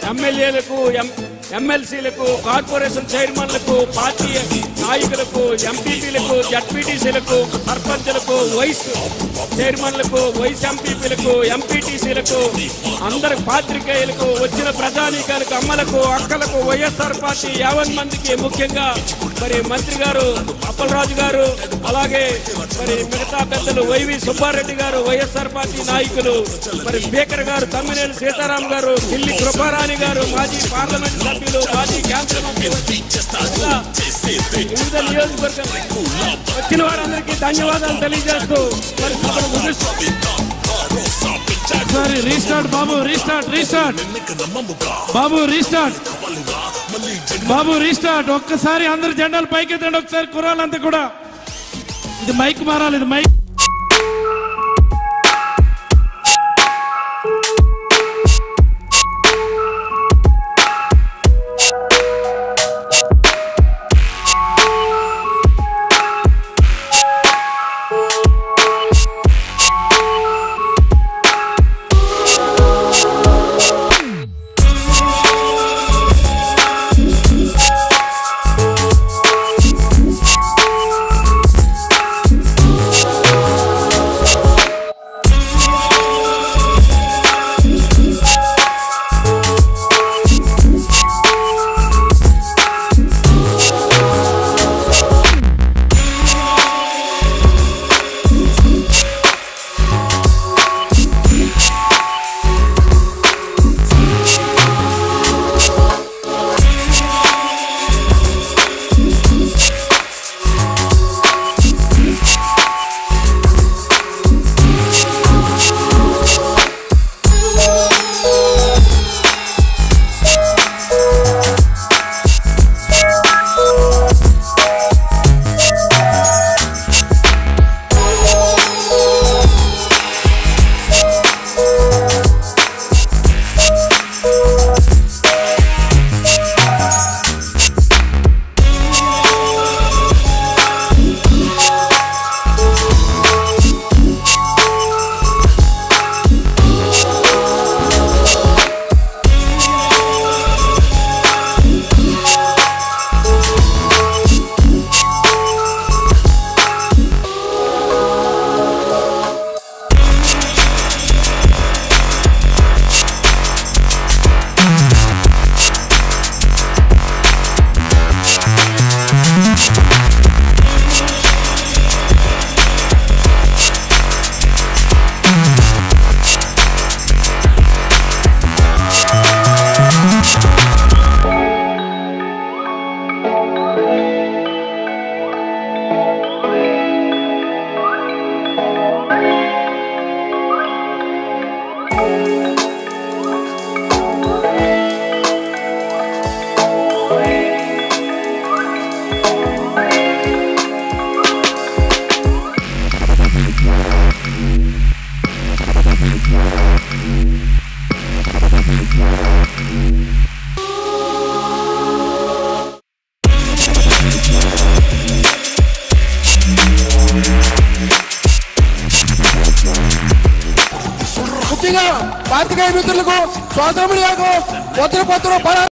ఎమ్మెల్యేలకు ఎం- ఎమ్మెల్సీలకు corporation చైర్మన్లకు party నాయకులకు ఎంపీపీలకు జడ్పీటీసీలకు సర్పంచులకు వైస్ చైర్మన్లకు వైస్ ఎంపీపీలకు ఎంపీటీసీలకు అందరి పాత్రికేయులకు వచ్చిన ప్రజానీకాలకు అమ్మలకు అక్కలకు వైఎస్ఆర్ పార్టీ యావన్ మందికి ముఖ్యంగా మరి మంత్రి గారు అప్పలరాజు గారు అలాగే మరి మిగతా పెద్దలు వైవి సుబ్బారెడ్డి గారు వైఎస్ఆర్ పార్టీ నాయకులు మరి స్పీకర్ గారు తమ్మినేని సీతారాం గారు ఢిల్లీ కృపారాణి గారు మాజీ పార్లమెంట్ సభ్యులు మాజీ కేంద్ర మంత్రి ఇలా వివిధ నియోజకవర్గం వచ్చిన వారందరికీ ధన్యవాదాలు తెలియజేస్తూ మరి సభను ముగిస్తూ ఒకసారి రీస్టార్ట్ బాబు రీస్టార్ట్ రీస్టార్ట్ బాబు రీస్టార్ట్ బాబు రీస్టార్ట్ ఒక్కసారి అందరు జెండాలు పైకెత్తండి ఒకసారి కుర్రాలంతా కూడా ఇది మైక్ మారాలి ఇది మైక్ ముఖ్యంగా పాతికేయ మిత్రులకు స్వాతంత్ర వజ్రపత్రం